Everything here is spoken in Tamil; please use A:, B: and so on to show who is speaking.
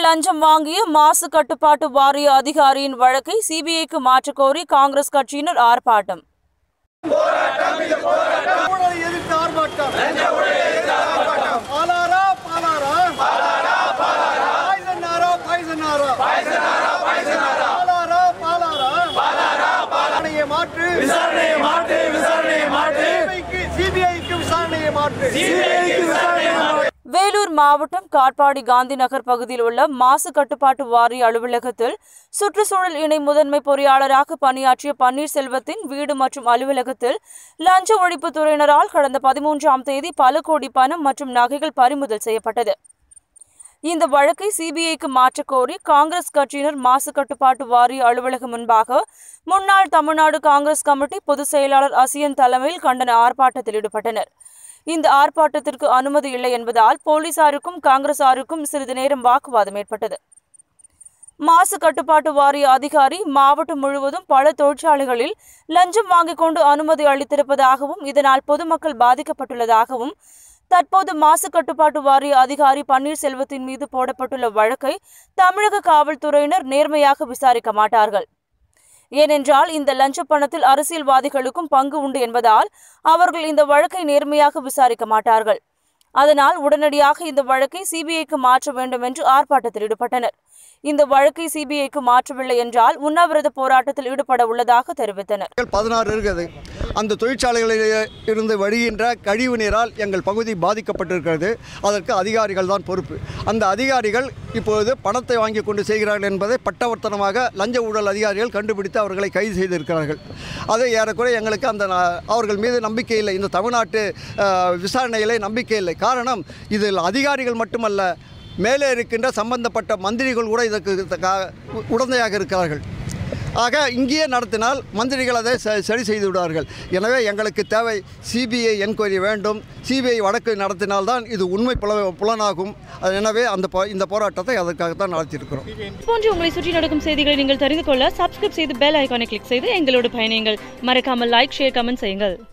A: லஞ்சம் வாங்கிய மாசு கட்டுப்பாட்டு வாரிய அதிகாரியின் வழக்கை சிபிஐக்கு மாற்றக் கோரி காங்கிரஸ் கட்சியினர் ஆர்ப்பாட்டம்
B: ஊழலை எதிர்த்து ஆர்ப்பாட்டம் பாலாரா பாலாரா பாய்சனாரா பாய்சனாரா பாலாரா பாலாரா விசாரணையை மாற்று
C: விசாரணையை மாற்று விசாரணையை மாற்று
B: சிபிஐக்கு விசாரணையை மாற்று
C: சிபிஐக்கு விசாரணையை மாற்று
A: வேலூர் மாவட்டம் காட்பாடி காந்தி நகர் பகுதியில் உள்ள மாசு கட்டுப்பாட்டு வாரிய அலுவலகத்தில் சுற்றுச்சூழல் இணை முதன்மை பொறியாளராக பணியாற்றிய பன்னீர்செல்வத்தின் வீடு மற்றும் அலுவலகத்தில் லஞ்ச ஒழிப்புத் துறையினரால் கடந்த பதிமூன்றாம் தேதி பல கோடி பணம் மற்றும் நகைகள் பறிமுதல் செய்யப்பட்டது இந்த வழக்கை சிபிஐக்கு மாற்றக் கோரி காங்கிரஸ் கட்சியினர் மாசு கட்டுப்பாட்டு வாரிய அலுவலகம் முன்பாக முன்னாள் தமிழ்நாடு காங்கிரஸ் கமிட்டி பொதுச் செயலாளர் அசியன் தலைமையில் கண்டன ஆர்ப்பாட்டத்தில் ஈடுபட்டனர் இந்த ஆர்ப்பாட்டத்திற்கு அனுமதி இல்லை என்பதால் போலீசாருக்கும் காங்கிரசாருக்கும் சிறிது நேரம் வாக்குவாதம் ஏற்பட்டது மாசு கட்டுப்பாட்டு வாரிய அதிகாரி மாவட்டம் முழுவதும் பல தொழிற்சாலைகளில் லஞ்சம் வாங்கிக் கொண்டு அனுமதி அளித்திருப்பதாகவும் இதனால் பொதுமக்கள் பாதிக்கப்பட்டுள்ளதாகவும் தற்போது மாசு கட்டுப்பாட்டு வாரிய அதிகாரி பன்னீர்செல்வத்தின் மீது போடப்பட்டுள்ள வழக்கை தமிழக காவல்துறையினர் நேர்மையாக விசாரிக்க மாட்டார்கள் ஏனென்றால் இந்த லஞ்ச பணத்தில் அரசியல்வாதிகளுக்கும் பங்கு உண்டு என்பதால் அவர்கள் இந்த வழக்கை நேர்மையாக விசாரிக்க மாட்டார்கள் அதனால் உடனடியாக இந்த வழக்கை சிபிஐக்கு மாற்ற வேண்டும் என்று ஆர்ப்பாட்டத்தில் ஈடுபட்டனர் இந்த வழக்கை சிபிஐக்கு மாற்றவில்லை என்றால் உண்ணாவிரத போராட்டத்தில் ஈடுபட உள்ளதாக தெரிவித்தனர்
B: பதினாறு இருக்குது அந்த தொழிற்சாலைகளில் இருந்து வருகின்ற கழிவு நீரால் எங்கள் பகுதி பாதிக்கப்பட்டிருக்கிறது அதற்கு அதிகாரிகள் தான் பொறுப்பு அந்த அதிகாரிகள் இப்பொழுது பணத்தை வாங்கி கொண்டு செய்கிறார்கள் என்பதை பட்டவர்த்தனமாக லஞ்ச ஊழல் அதிகாரிகள் கண்டுபிடித்து அவர்களை கைது செய்திருக்கிறார்கள் அது ஏறக்குறைய எங்களுக்கு அந்த ந- அவர்கள் மீது நம்பிக்கை இல்லை இந்த தமிழ்நாட்டு அஹ், விசாரணைகளை நம்பிக்கை இல்லை காரணம் இதில் அதிகாரிகள் மட்டுமல்ல மேலே இருக்கின்ற சம்பந்தப்பட்ட மந்திரிகள் கூட இதற்கு க- உடந்தையாக இருக்கிறார்கள் ஆக இங்கேயே நடத்தினால் மந்திரிகள் அதை ச- சரி செய்து விடுவார்கள் எனவே எங்களுக்கு தேவை சிபிஐ என்கொயரி வேண்டும் சிபிஐ வழக்கு நடத்தினால்தான் இது உண்மை புல புலனாகும் அது எனவே அந்த போ- இந்த போராட்டத்தை அதற்காகத்தான் நடத்தியிருக்கிறோம்
D: போன்று உங்களை சுற்றி நடக்கும் செய்திகளை நீங்கள் தெரிந்து கொள்ள சப்ஸ்கிரைப் செய்து பெல் ஐகானை கிளிக் செய்து எங்களோடு பயணியுங்கள் மறக்காமல் லைக் ஷேர் கமெண்ட் செய்யுங்கள்